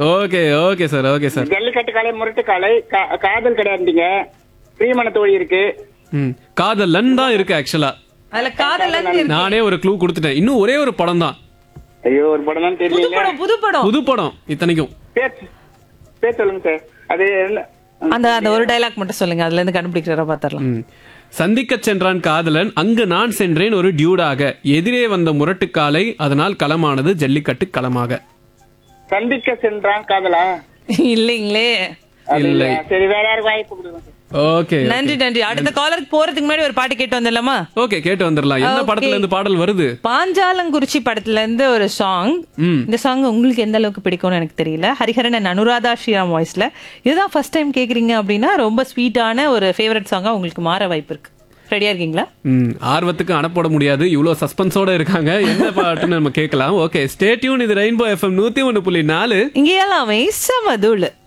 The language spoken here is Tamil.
Okay okay sir okay sir Jallikattu காலை முரட்டு காலை கா- காதல் கிடையாதுங்க பிரியமண தோழி இருக்கு ம் காதலன் தான் இருக்கு ஆக்சுவலா அதுல காதலன் இருக்கு. நானே ஒரு க்ளூ கொடுத்துட்டேன் இன்னும் ஒரே ஒரு படம் தான் ஐயோ ஒரு படம் தான் புது தெரியல படம் புது படம் புது படம் இத்தனைக்கும் பேர் பேர் சொல்லுங்க சார் அது என்ன அந்த அந்த ஒரு டைலாக் மட்டும் சொல்லுங்க அதுல இருந்து கண்டுபிடிக்கிறத பாத்திரலாம் ம். சந்திக்கச் சென்றான் காதலன் அங்கு நான் சென்றேன் ஒரு டியூடாக எதிரே வந்த முரட்டுக்காலை அதனால் களமானது ஜல்லிக்கட்டு களமாக சந்திக்க சென்றான் காதலா இல்லைங்களே அது இல்லை. இல்லையா? சரி வேற யாருக்கு வாய்ப்பு கொடுங்க சார் ஓகே நன்றி நன்றி அடுத்த காலருக்கு போறதுக்கு முன்னாடி ஒரு பாட்டு கேட்டு வந்துடலாமா ஓகே கேட்டு வந்துடலாம் என்ன Okay. படத்துல இருந்து பாடல் வருது பாஞ்சாலங்குறிச்சி படத்துல இருந்து ஒரு சாங் ம். இந்த சாங் உங்களுக்கு எந்த அளவுக்கு பிடிக்கும்னு எனக்கு தெரியல ஹரிஹரன் and அனுராதா ஸ்ரீராம் வாய்ஸ்ல இதுதான் ஃபர்ஸ்ட் டைம் கேக்குறீங்க அப்படின்னா ரொம்ப ஸ்வீட்டான ஒரு ஃபேவரட் சாங்கா உங்களுக்கு மாற வாய்ப்பு இருக்கு ரெடியா இருக்கீங்களா ம் ஆர்வத்துக்கு அனுப்பட முடியாது இவ்வளோ சஸ்பென்ஸோட இருக்காங்க என்ன பாட்டுன்னு நம்ம கேட்கலாம் ஓகே ஸ்டே டியூன் இது ரெயின்போ எஃப்எம் நூத்தி ஒன்று புள்ளி நாலு இங்கே எல்லாமே சமதுள்